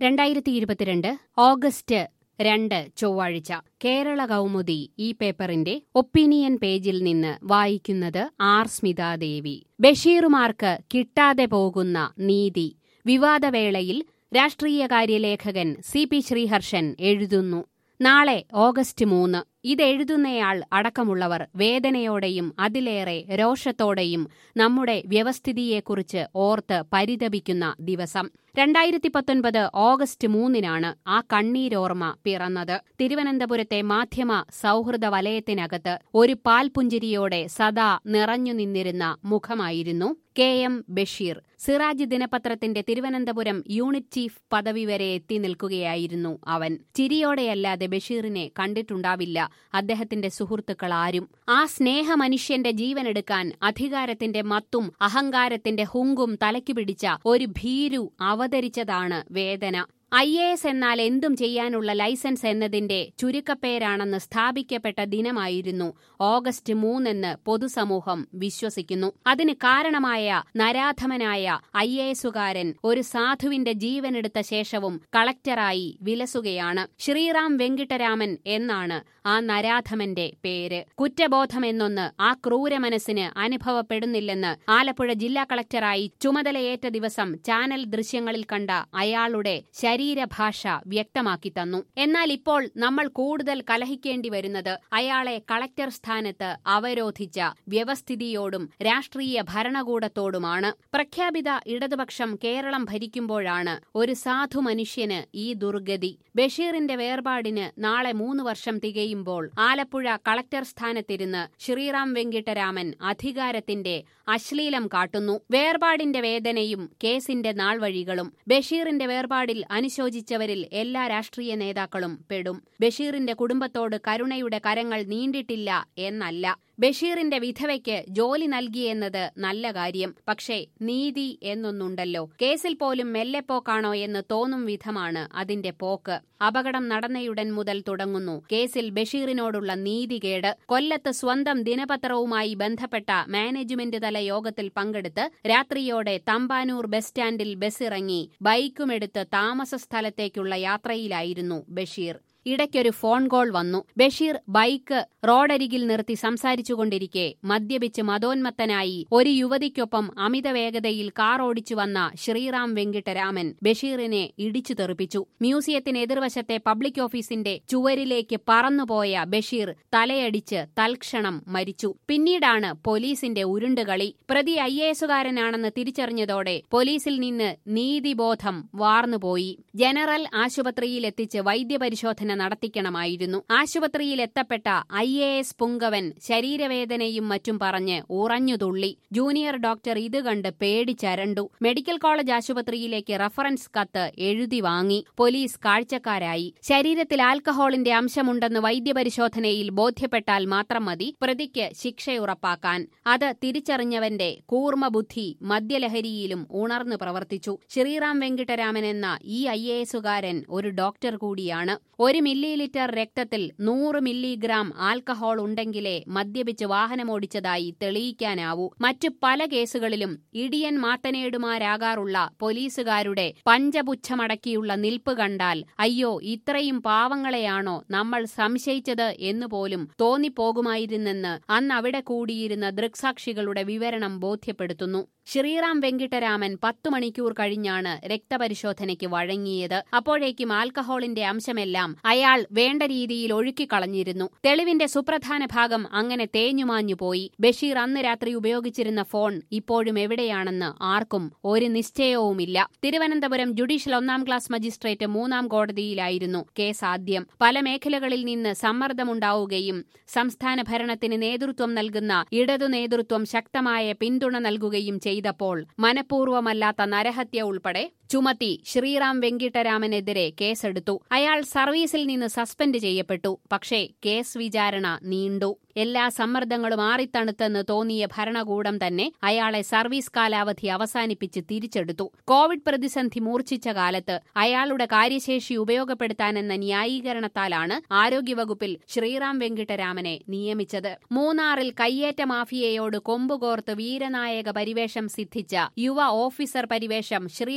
രണ്ടായിരത്തി ഇരുപത്തിരണ്ട് ഓഗസ്റ്റ് രണ്ട് ചൊവ്വാഴ്ച കേരള കൗമുദി ഈ പേപ്പറിന്റെ ഒപ്പീനിയൻ പേജിൽ നിന്ന് വായിക്കുന്നത് ആർ സ്മിതാദേവി ബഷീറുമാർക്ക് കിട്ടാതെ പോകുന്ന നീതി വിവാദവേളയിൽ രാഷ്ട്രീയകാര്യ ലേഖകൻ സി പി ശ്രീഹർഷൻ എഴുതുന്നു നാളെ ഓഗസ്റ്റ് മൂന്ന് ഇതെഴുതുന്നയാൾ അടക്കമുള്ളവർ വേദനയോടെയും അതിലേറെ രോഷത്തോടെയും നമ്മുടെ വ്യവസ്ഥിതിയെക്കുറിച്ച് ഓർത്ത് പരിതപിക്കുന്ന ദിവസം രണ്ടായിരത്തി പത്തൊൻപത് ഓഗസ്റ്റ് മൂന്നിനാണ് ആ കണ്ണീരോർമ്മ പിറന്നത് തിരുവനന്തപുരത്തെ മാധ്യമ സൗഹൃദ വലയത്തിനകത്ത് ഒരു പാൽപുഞ്ചിരിയോടെ സദാ നിറഞ്ഞു നിന്നിരുന്ന മുഖമായിരുന്നു കെ എം ബഷീർ സിറാജ് ദിനപത്രത്തിന്റെ തിരുവനന്തപുരം യൂണിറ്റ് ചീഫ് പദവി വരെ എത്തി നിൽക്കുകയായിരുന്നു അവൻ ചിരിയോടെയല്ലാതെ ബഷീറിനെ കണ്ടിട്ടുണ്ടാവില്ല അദ്ദേഹത്തിന്റെ സുഹൃത്തുക്കൾ ആരും ആ സ്നേഹമനുഷ്യന്റെ ജീവനെടുക്കാൻ അധികാരത്തിന്റെ മത്തും അഹങ്കാരത്തിന്റെ ഹുങ്കും തലയ്ക്കു പിടിച്ച ഒരു ഭീരു അവതരിച്ചതാണ് വേദന ഐ എ എസ് എന്നാൽ എന്തും ചെയ്യാനുള്ള ലൈസൻസ് എന്നതിന്റെ ചുരുക്കപ്പേരാണെന്ന് സ്ഥാപിക്കപ്പെട്ട ദിനമായിരുന്നു ഓഗസ്റ്റ് മൂന്നെന്ന് പൊതുസമൂഹം വിശ്വസിക്കുന്നു അതിന് കാരണമായ നരാധമനായ ഐ എ എസുകാരൻ ഒരു സാധുവിന്റെ ജീവനെടുത്ത ശേഷവും കളക്ടറായി വിലസുകയാണ് ശ്രീറാം വെങ്കിട്ടരാമൻ എന്നാണ് ആ നരാധമന്റെ പേര് കുറ്റബോധമെന്നൊന്ന് ആ ക്രൂരമനസ്സിന് അനുഭവപ്പെടുന്നില്ലെന്ന് ആലപ്പുഴ ജില്ലാ കളക്ടറായി ചുമതലയേറ്റ ദിവസം ചാനൽ ദൃശ്യങ്ങളിൽ കണ്ട അയാളുടെ ശരീരഭാഷ വ്യക്തമാക്കി തന്നു എന്നാൽ ഇപ്പോൾ നമ്മൾ കൂടുതൽ കലഹിക്കേണ്ടി വരുന്നത് അയാളെ കളക്ടർ സ്ഥാനത്ത് അവരോധിച്ച വ്യവസ്ഥിതിയോടും രാഷ്ട്രീയ ഭരണകൂടത്തോടുമാണ് പ്രഖ്യാപിത ഇടതുപക്ഷം കേരളം ഭരിക്കുമ്പോഴാണ് ഒരു സാധു മനുഷ്യന് ഈ ദുർഗതി ബഷീറിന്റെ വേർപാടിന് നാളെ മൂന്ന് വർഷം തികയുമ്പോൾ ആലപ്പുഴ കളക്ടർ സ്ഥാനത്തിരുന്ന് ശ്രീറാം വെങ്കിട്ടരാമൻ അധികാരത്തിന്റെ അശ്ലീലം കാട്ടുന്നു വേർപാടിന്റെ വേദനയും കേസിന്റെ നാൾവഴികളും ബഷീറിന്റെ വേർപാടിൽ അനുശോചിച്ചവരിൽ എല്ലാ രാഷ്ട്രീയ നേതാക്കളും പെടും ബഷീറിന്റെ കുടുംബത്തോട് കരുണയുടെ കരങ്ങൾ നീണ്ടിട്ടില്ല എന്നല്ല ബഷീറിന്റെ വിധവയ്ക്ക് ജോലി നൽകിയെന്നത് നല്ല കാര്യം പക്ഷേ നീതി എന്നൊന്നുണ്ടല്ലോ കേസിൽ പോലും മെല്ലെപ്പോക്കാണോ എന്ന് തോന്നും വിധമാണ് അതിന്റെ പോക്ക് അപകടം നടന്നയുടൻ മുതൽ തുടങ്ങുന്നു കേസിൽ ബഷീറിനോടുള്ള നീതികേട് കൊല്ലത്ത് സ്വന്തം ദിനപത്രവുമായി ബന്ധപ്പെട്ട മാനേജ്മെന്റ് തല യോഗത്തിൽ പങ്കെടുത്ത് രാത്രിയോടെ തമ്പാനൂർ ബസ് സ്റ്റാൻഡിൽ ബസ്സിറങ്ങി ബൈക്കുമെടുത്ത് താമസ സ്ഥലത്തേക്കുള്ള യാത്രയിലായിരുന്നു ബഷീർ ഇടയ്ക്കൊരു ഫോൺ കോൾ വന്നു ബഷീർ ബൈക്ക് റോഡരികിൽ നിർത്തി സംസാരിച്ചുകൊണ്ടിരിക്കെ മദ്യപിച്ച് മതോന്മത്തനായി ഒരു യുവതിക്കൊപ്പം അമിത വേഗതയിൽ കാർ ഓടിച്ചു വന്ന ശ്രീറാം വെങ്കിട്ടരാമൻ ബഷീറിനെ ഇടിച്ചു തെറിപ്പിച്ചു മ്യൂസിയത്തിന് എതിർവശത്തെ പബ്ലിക് ഓഫീസിന്റെ ചുവരിലേക്ക് പറന്നുപോയ ബഷീർ തലയടിച്ച് തൽക്ഷണം മരിച്ചു പിന്നീടാണ് പോലീസിന്റെ ഉരുണ്ടുകളി പ്രതി ഐ എസുകാരനാണെന്ന് തിരിച്ചറിഞ്ഞതോടെ പോലീസിൽ നിന്ന് നീതിബോധം വാർന്നുപോയി ജനറൽ ആശുപത്രിയിലെത്തിച്ച് വൈദ്യപരിശോധന നടത്തിക്കണമായിരുന്നു ആശുപത്രിയിൽ എത്തപ്പെട്ട ഐ എ എസ് പുങ്കവൻ ശരീരവേദനയും മറ്റും പറഞ്ഞ് ഉറഞ്ഞുതുള്ളി ജൂനിയർ ഡോക്ടർ ഇത് കണ്ട് പേടിച്ചരണ്ടു മെഡിക്കൽ കോളേജ് ആശുപത്രിയിലേക്ക് റഫറൻസ് കത്ത് എഴുതി വാങ്ങി പോലീസ് കാഴ്ചക്കാരായി ശരീരത്തിൽ ആൽക്കഹോളിന്റെ അംശമുണ്ടെന്ന് വൈദ്യപരിശോധനയിൽ ബോധ്യപ്പെട്ടാൽ മാത്രം മതി പ്രതിക്ക് ശിക്ഷയുറപ്പാക്കാൻ അത് തിരിച്ചറിഞ്ഞവന്റെ കൂർമ്മബുദ്ധി മദ്യലഹരിയിലും ഉണർന്നു പ്രവർത്തിച്ചു ശ്രീറാം വെങ്കിട്ടരാമൻ എന്ന ഈ ഐ എ എസുകാരൻ ഒരു ഡോക്ടർ കൂടിയാണ് ഒരു മില്ലി ലിറ്റർ രക്തത്തിൽ നൂറ് മില്ലിഗ്രാം ആൽക്കഹോൾ ഉണ്ടെങ്കിലേ മദ്യപിച്ച് വാഹനമോടിച്ചതായി തെളിയിക്കാനാവൂ മറ്റു പല കേസുകളിലും ഇടിയൻ മാത്തനേടുമാരാകാറുള്ള പോലീസുകാരുടെ പഞ്ചപുച്ഛമടക്കിയുള്ള നിൽപ്പ് കണ്ടാൽ അയ്യോ ഇത്രയും പാവങ്ങളെയാണോ നമ്മൾ സംശയിച്ചത് എന്നുപോലും തോന്നിപ്പോകുമായിരുന്നെന്ന് അന്ന് അവിടെ കൂടിയിരുന്ന ദൃക്സാക്ഷികളുടെ വിവരണം ബോധ്യപ്പെടുത്തുന്നു ശ്രീറാം വെങ്കിട്ടരാമൻ പത്തു മണിക്കൂർ കഴിഞ്ഞാണ് രക്തപരിശോധനയ്ക്ക് വഴങ്ങിയത് അപ്പോഴേക്കും ആൽക്കഹോളിന്റെ അംശമെല്ലാം അയാൾ വേണ്ട രീതിയിൽ ഒഴുക്കിക്കളഞ്ഞിരുന്നു തെളിവിന്റെ സുപ്രധാന ഭാഗം അങ്ങനെ തേഞ്ഞുമാഞ്ഞു പോയി ബഷീർ അന്ന് രാത്രി ഉപയോഗിച്ചിരുന്ന ഫോൺ ഇപ്പോഴും എവിടെയാണെന്ന് ആർക്കും ഒരു നിശ്ചയവുമില്ല തിരുവനന്തപുരം ജുഡീഷ്യൽ ഒന്നാം ക്ലാസ് മജിസ്ട്രേറ്റ് മൂന്നാം കോടതിയിലായിരുന്നു കേസ് ആദ്യം പല മേഖലകളിൽ നിന്ന് സമ്മർദ്ദമുണ്ടാവുകയും സംസ്ഥാന ഭരണത്തിന് നേതൃത്വം നൽകുന്ന ഇടതു നേതൃത്വം ശക്തമായ പിന്തുണ നൽകുകയും ചെയ്തപ്പോൾ മനഃപൂർവ്വമല്ലാത്ത നരഹത്യ ഉൾപ്പെടെ ചുമത്തി ശ്രീറാം വെങ്കിട്ടരാമനെതിരെ കേസെടുത്തു അയാൾ സർവീസിൽ നിന്ന് സസ്പെൻഡ് ചെയ്യപ്പെട്ടു പക്ഷേ കേസ് വിചാരണ നീണ്ടു എല്ലാ സമ്മർദ്ദങ്ങളും ആറിത്തണുത്തെന്ന് തോന്നിയ ഭരണകൂടം തന്നെ അയാളെ സർവീസ് കാലാവധി അവസാനിപ്പിച്ച് തിരിച്ചെടുത്തു കോവിഡ് പ്രതിസന്ധി മൂർച്ഛിച്ച കാലത്ത് അയാളുടെ കാര്യശേഷി ഉപയോഗപ്പെടുത്താനെന്ന ന്യായീകരണത്താലാണ് ആരോഗ്യവകുപ്പിൽ ശ്രീറാം വെങ്കിട്ടരാമനെ നിയമിച്ചത് മൂന്നാറിൽ കയ്യേറ്റ മാഫിയയോട് കൊമ്പുകോർത്ത് വീരനായക പരിവേഷം സിദ്ധിച്ച യുവ ഓഫീസർ പരിവേഷം ശ്രീറാം വെങ്കിട്ട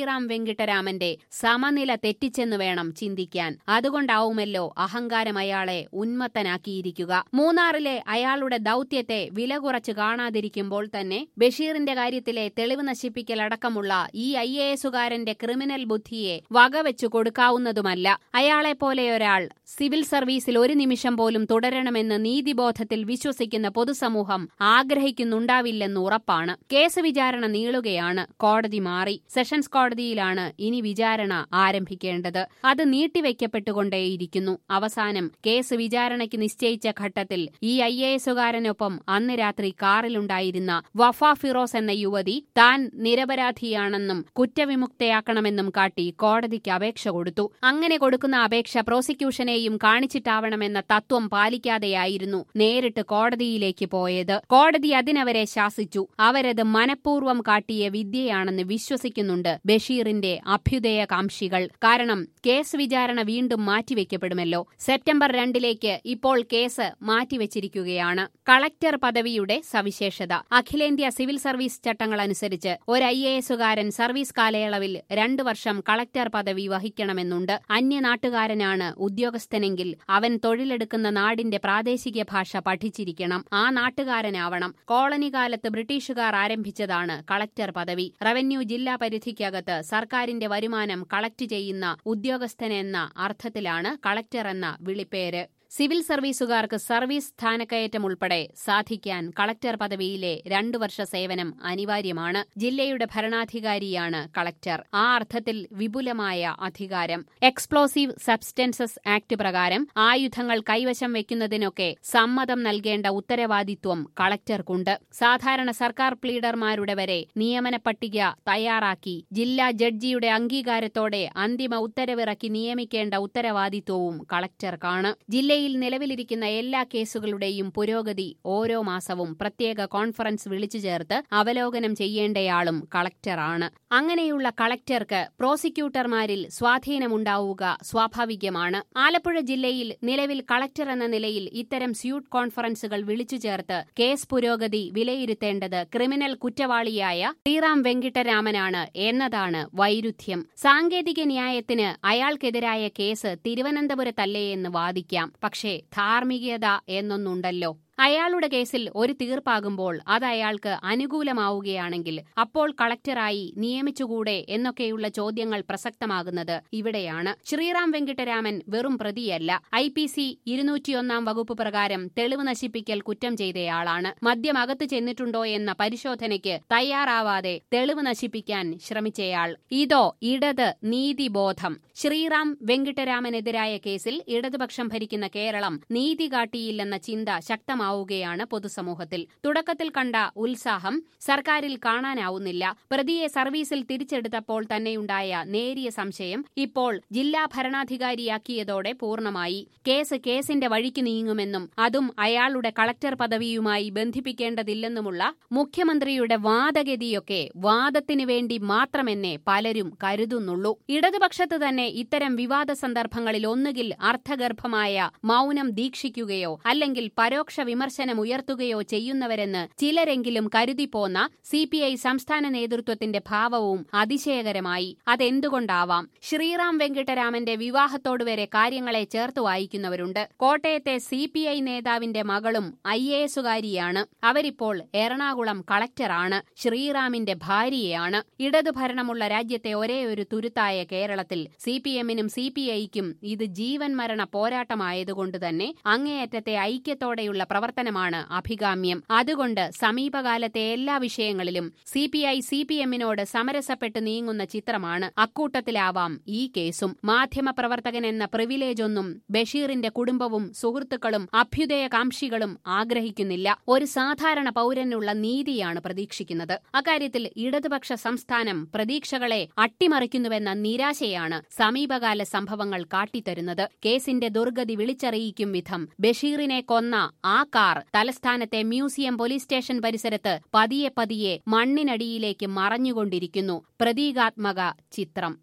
വെങ്കിട്ടരാമന്റെ സമനില തെറ്റിച്ചെന്ന് വേണം ചിന്തിക്കാൻ അതുകൊണ്ടാവുമല്ലോ അഹങ്കാരം അയാളെ ഉന്മത്തനാക്കിയിരിക്കുക മൂന്നാറിലെ അയാളുടെ ദൌത്യത്തെ വില കുറച്ച് കാണാതിരിക്കുമ്പോൾ തന്നെ ബഷീറിന്റെ കാര്യത്തിലെ തെളിവ് നശിപ്പിക്കലടക്കമുള്ള ഈ ഐ എ എസുകാരന്റെ ക്രിമിനൽ ബുദ്ധിയെ വകവെച്ചു കൊടുക്കാവുന്നതുമല്ല അയാളെപ്പോലെയൊരാൾ സിവിൽ സർവീസിൽ ഒരു നിമിഷം പോലും തുടരണമെന്ന് നീതിബോധത്തിൽ വിശ്വസിക്കുന്ന പൊതുസമൂഹം ആഗ്രഹിക്കുന്നുണ്ടാവില്ലെന്ന് ഉറപ്പാണ് കേസ് വിചാരണ നീളുകയാണ് കോടതി മാറി സെഷൻസ് കോടതിയിലാണ് ഇനി വിചാരണ ആരംഭിക്കേണ്ടത് അത് നീട്ടിവെക്കപ്പെട്ടുകൊണ്ടേയിരിക്കുന്നു അവസാനം കേസ് വിചാരണയ്ക്ക് നിശ്ചയിച്ച ഘട്ടത്തിൽ ഈ ഐ എ എസുകാരനൊപ്പം അന്ന് രാത്രി കാറിലുണ്ടായിരുന്ന വഫ ഫിറോസ് എന്ന യുവതി താൻ നിരപരാധിയാണെന്നും കുറ്റവിമുക്തയാക്കണമെന്നും കാട്ടി കോടതിക്ക് അപേക്ഷ കൊടുത്തു അങ്ങനെ കൊടുക്കുന്ന അപേക്ഷ പ്രോസിക്യൂഷനെയും കാണിച്ചിട്ടാവണമെന്ന തത്വം പാലിക്കാതെയായിരുന്നു നേരിട്ട് കോടതിയിലേക്ക് പോയത് കോടതി അതിനവരെ ശാസിച്ചു അവരത് മനഃപൂർവ്വം കാട്ടിയ വിദ്യയാണെന്ന് വിശ്വസിക്കുന്നുണ്ട് ബഷീറിന്റെ അഭ്യുദയകാംക്ഷികൾ കാരണം കേസ് വിചാരണ വീണ്ടും മാറ്റിവെക്കപ്പെടുമല്ലോ സെപ്റ്റംബർ രണ്ടിലേക്ക് ഇപ്പോൾ കേസ് മാറ്റിവെച്ചിരിക്കുകയാണ് കളക്ടർ പദവിയുടെ സവിശേഷത അഖിലേന്ത്യാ സിവിൽ സർവീസ് ചട്ടങ്ങൾ അനുസരിച്ച് ഒരു ഐ എ എസുകാരൻ സർവീസ് കാലയളവിൽ രണ്ടു വർഷം കളക്ടർ പദവി വഹിക്കണമെന്നുണ്ട് അന്യനാട്ടുകാരനാണ് ഉദ്യോഗസ്ഥനെങ്കിൽ അവൻ തൊഴിലെടുക്കുന്ന നാടിന്റെ പ്രാദേശിക ഭാഷ പഠിച്ചിരിക്കണം ആ നാട്ടുകാരനാവണം കോളനി കാലത്ത് ബ്രിട്ടീഷുകാർ ആരംഭിച്ചതാണ് കളക്ടർ പദവി റവന്യൂ ജില്ലാ പരിധിക്കകത്ത് സർക്കാരിന്റെ വരുമാനം കളക്ട് ചെയ്യുന്ന ഉദ്യോഗസ്ഥനെന്ന അർത്ഥത്തിലാണ് കളക്ടർ എന്ന വിളിപ്പേര് സിവിൽ സർവീസുകാർക്ക് സർവീസ് സ്ഥാനക്കയറ്റം ഉൾപ്പെടെ സാധിക്കാൻ കളക്ടർ പദവിയിലെ രണ്ടു വർഷ സേവനം അനിവാര്യമാണ് ജില്ലയുടെ ഭരണാധികാരിയാണ് കളക്ടർ ആ അർത്ഥത്തിൽ വിപുലമായ അധികാരം എക്സ്പ്ലോസീവ് സബ്സ്റ്റൻസസ് ആക്ട് പ്രകാരം ആയുധങ്ങൾ കൈവശം വെക്കുന്നതിനൊക്കെ സമ്മതം നൽകേണ്ട ഉത്തരവാദിത്വം കളക്ടർക്കുണ്ട് സാധാരണ സർക്കാർ പ്ലീഡർമാരുടെ വരെ നിയമന പട്ടിക തയ്യാറാക്കി ജില്ലാ ജഡ്ജിയുടെ അംഗീകാരത്തോടെ അന്തിമ ഉത്തരവിറക്കി നിയമിക്കേണ്ട ഉത്തരവാദിത്വവും കളക്ടർക്കാണ് ജില്ലയിൽ ജില്ലയിൽ നിലവിലിരിക്കുന്ന എല്ലാ കേസുകളുടെയും പുരോഗതി ഓരോ മാസവും പ്രത്യേക കോൺഫറൻസ് വിളിച്ചു ചേർത്ത് അവലോകനം ചെയ്യേണ്ടയാളും കളക്ടറാണ് അങ്ങനെയുള്ള കളക്ടർക്ക് പ്രോസിക്യൂട്ടർമാരിൽ സ്വാധീനമുണ്ടാവുക സ്വാഭാവികമാണ് ആലപ്പുഴ ജില്ലയിൽ നിലവിൽ കളക്ടർ എന്ന നിലയിൽ ഇത്തരം സ്യൂട്ട് കോൺഫറൻസുകൾ വിളിച്ചു ചേർത്ത് കേസ് പുരോഗതി വിലയിരുത്തേണ്ടത് ക്രിമിനൽ കുറ്റവാളിയായ ശ്രീറാം വെങ്കിട്ടരാമനാണ് എന്നതാണ് വൈരുദ്ധ്യം സാങ്കേതിക ന്യായത്തിന് അയാൾക്കെതിരായ കേസ് തിരുവനന്തപുരത്തല്ലേ എന്ന് വാദിക്കാം പക്ഷേ ധാർമ്മികത എന്നൊന്നുണ്ടല്ലോ അയാളുടെ കേസിൽ ഒരു തീർപ്പാകുമ്പോൾ അത് അയാൾക്ക് അനുകൂലമാവുകയാണെങ്കിൽ അപ്പോൾ കളക്ടറായി നിയമിച്ചുകൂടെ എന്നൊക്കെയുള്ള ചോദ്യങ്ങൾ പ്രസക്തമാകുന്നത് ഇവിടെയാണ് ശ്രീറാം വെങ്കിട്ടരാമൻ വെറും പ്രതിയല്ല ഐ പി സി ഇരുന്നൂറ്റിയൊന്നാം വകുപ്പ് പ്രകാരം തെളിവ് നശിപ്പിക്കൽ കുറ്റം ചെയ്തയാളാണ് മദ്യം അകത്ത് ചെന്നിട്ടുണ്ടോ എന്ന പരിശോധനയ്ക്ക് തയ്യാറാവാതെ തെളിവ് നശിപ്പിക്കാൻ ശ്രമിച്ചയാൾ ഇതോ ഇടത് നീതിബോധം ശ്രീറാം വെങ്കിട്ടരാമനെതിരായ കേസിൽ ഇടതുപക്ഷം ഭരിക്കുന്ന കേരളം നീതി കാട്ടിയില്ലെന്ന ചിന്ത ശക്തമാണ് വ്യക്തമാവുകയാണ് പൊതുസമൂഹത്തിൽ തുടക്കത്തിൽ കണ്ട ഉത്സാഹം സർക്കാരിൽ കാണാനാവുന്നില്ല പ്രതിയെ സർവീസിൽ തിരിച്ചെടുത്തപ്പോൾ തന്നെയുണ്ടായ നേരിയ സംശയം ഇപ്പോൾ ജില്ലാ ഭരണാധികാരിയാക്കിയതോടെ പൂർണ്ണമായി കേസ് കേസിന്റെ വഴിക്ക് നീങ്ങുമെന്നും അതും അയാളുടെ കളക്ടർ പദവിയുമായി ബന്ധിപ്പിക്കേണ്ടതില്ലെന്നുമുള്ള മുഖ്യമന്ത്രിയുടെ വാദഗതിയൊക്കെ വാദത്തിനു വേണ്ടി മാത്രമെന്നേ പലരും കരുതുന്നുള്ളൂ ഇടതുപക്ഷത്ത് തന്നെ ഇത്തരം വിവാദ സന്ദർഭങ്ങളിൽ ഒന്നുകിൽ അർത്ഥഗർഭമായ മൗനം ദീക്ഷിക്കുകയോ അല്ലെങ്കിൽ പരോക്ഷ വിമർശനമുയർത്തുകയോ ചെയ്യുന്നവരെന്ന് ചിലരെങ്കിലും കരുതിപ്പോന്ന സി പി ഐ സംസ്ഥാന നേതൃത്വത്തിന്റെ ഭാവവും അതിശയകരമായി അതെന്തുകൊണ്ടാവാം ശ്രീറാം വെങ്കിട്ടരാമന്റെ വിവാഹത്തോടുവരെ കാര്യങ്ങളെ ചേർത്ത് വായിക്കുന്നവരുണ്ട് കോട്ടയത്തെ സി പി ഐ നേതാവിന്റെ മകളും ഐ എ എസുകാരിയാണ് അവരിപ്പോൾ എറണാകുളം കളക്ടറാണ് ശ്രീറാമിന്റെ ഭാര്യയാണ് ഇടതുഭരണമുള്ള രാജ്യത്തെ ഒരേ ഒരു തുരുത്തായ കേരളത്തിൽ സി പി എമ്മിനും സി പി ഐക്കും ഇത് ജീവൻ മരണ പോരാട്ടമായതുകൊണ്ട് തന്നെ അങ്ങേയറ്റത്തെ ഐക്യത്തോടെയുള്ള പ്രവർത്തനമാണ് അഭികാമ്യം അതുകൊണ്ട് സമീപകാലത്തെ എല്ലാ വിഷയങ്ങളിലും C P I C P എമ്മിനോട് സമരസപ്പെട്ട് നീങ്ങുന്ന ചിത്രമാണ് അക്കൂട്ടത്തിലാവാം ഈ കേസും മാധ്യമപ്രവർത്തകൻ എന്ന പ്രിവിലേജൊന്നും ബഷീറിന്റെ കുടുംബവും സുഹൃത്തുക്കളും അഭ്യുദയകാംക്ഷികളും ആഗ്രഹിക്കുന്നില്ല ഒരു സാധാരണ പൗരനുള്ള നീതിയാണ് പ്രതീക്ഷിക്കുന്നത് അക്കാര്യത്തിൽ ഇടതുപക്ഷ സംസ്ഥാനം പ്രതീക്ഷകളെ അട്ടിമറിക്കുന്നുവെന്ന നിരാശയാണ് സമീപകാല സംഭവങ്ങൾ കാട്ടിത്തരുന്നത് കേസിന്റെ ദുർഗതി വിളിച്ചറിയിക്കും വിധം ബഷീറിനെ കൊന്ന ആ കാർ തലസ്ഥാനത്തെ മ്യൂസിയം പോലീസ് സ്റ്റേഷൻ പരിസരത്ത് പതിയെ പതിയെ മണ്ണിനടിയിലേക്ക് മറഞ്ഞുകൊണ്ടിരിക്കുന്നു പ്രതീകാത്മക ചിത്രം